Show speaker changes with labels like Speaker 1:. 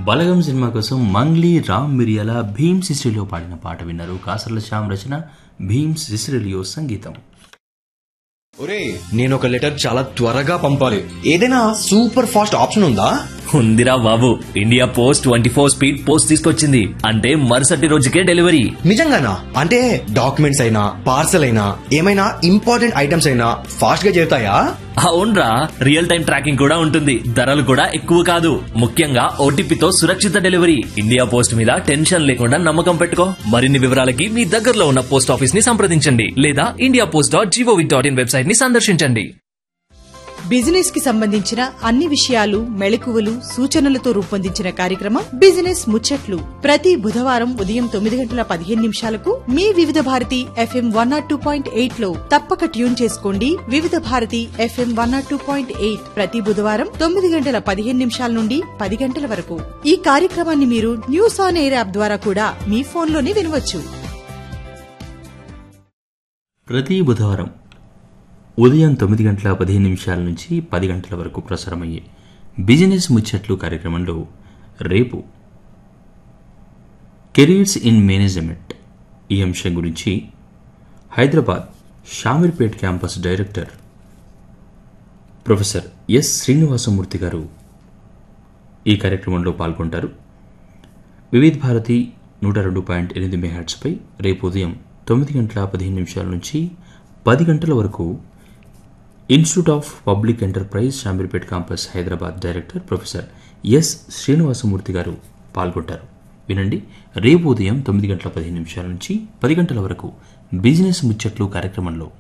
Speaker 1: బలగం cinema కోసం మంగ్లీ రామ్ మిరియాల భీమ్ సిసిరిలో పాడిన పాట విన్నారు కాసర్ల శ్యామ్ రచన భీమ్ సిసిరిలియో సంగీతం
Speaker 2: ఒరే నేను ఒక లెటర్ చాలా త్వరగా పంపాలి ఏదైనా సూపర్ ఫాస్ట్ ఆప్షన్ ఉందా
Speaker 3: ఉందిరా బాబు India post twenty four speed post తీసుకొచ్చింది అంటే మరుసటి రోజుకే డెలివరీ
Speaker 2: నిజంగానా అంటే డాక్యుమెంట్స్ అయినా పార్సల్ అయినా ఏమైనా ఇంపార్టెంట్ ఐటమ్స్ అయినా ఫాస్ట్ గా చేరుతాయా
Speaker 3: అవునరా రియల్ టైం ట్రాకింగ్ కూడా ఉంటుంది ధరలు కూడా ఎక్కువ కాదు ముఖ్యంగా ఓటీపీతో సురక్షిత డెలివరీ ఇండియా పోస్ట్ మీద టెన్షన్ లేకుండా నమ్మకం పెట్టుకో మరిన్ని వివరాలకి మీ దగ్గరలో ఉన్న పోస్ట్ ఆఫీస్ ని సంప్రదించండి లేదా India post dot G O V dot in website ని సందర్శించండి
Speaker 4: బిజినెస్ కి సంబంధించిన అన్ని విషయాలు మెళకువలు సూచనలతో రూపొందించిన కార్యక్రమం బిజినెస్ ముచ్చట్లు ప్రతి బుధవారం ఉదయం తొమ్మిది గంటల పదిహేను నిమిషాలకు మీ వివిధ Bharati FM one not two point eight లో తప్పక ట్యూన్ చేసుకోండి వివిధ Bharati FM one not two point eight ప్రతి బుధవారం తొమ్మిది గంటల పదిహేను నిమిషాల నుండి పది గంటల వరకు ఈ కార్యక్రమాన్ని మీరు న్యూస్ ఆన్ ఎయిర్ యాప్ ద్వారా కూడా మీ ఫోన్లోనే వినవచ్చు
Speaker 1: ప్రతి బుధవారం ఉదయం తొమ్మిది గంటల పదిహేను నిమిషాల నుంచి పది గంటల వరకు ప్రసారమయ్యే బిజినెస్ ముచ్చట్లు కార్యక్రమంలో రేపు కెరీర్స్ ఇన్ మేనేజ్మెంట్ ఈ అంశం గురించి Hyderabad Shamirpet campus director professor S Srinivasamurthy గారు ఈ కార్యక్రమంలో పాల్గొంటారు వివిధ భారతి నూట రెండు పాయింట్ ఎనిమిది మెహాట్స్పై రేపు ఉదయం తొమ్మిది గంటల పదిహేను నిమిషాల నుంచి పది గంటల వరకు institute of public enterprise Shamirpet campus Hyderabad director professor S Srinivasamurthy గారు పాల్గొంటారు వినండి రేపు ఉదయం తొమ్మిది గంటల పదిహేను నిమిషాల నుంచి పది గంటల వరకు బిజినెస్ ముచ్చట్లు కార్యక్రమంలో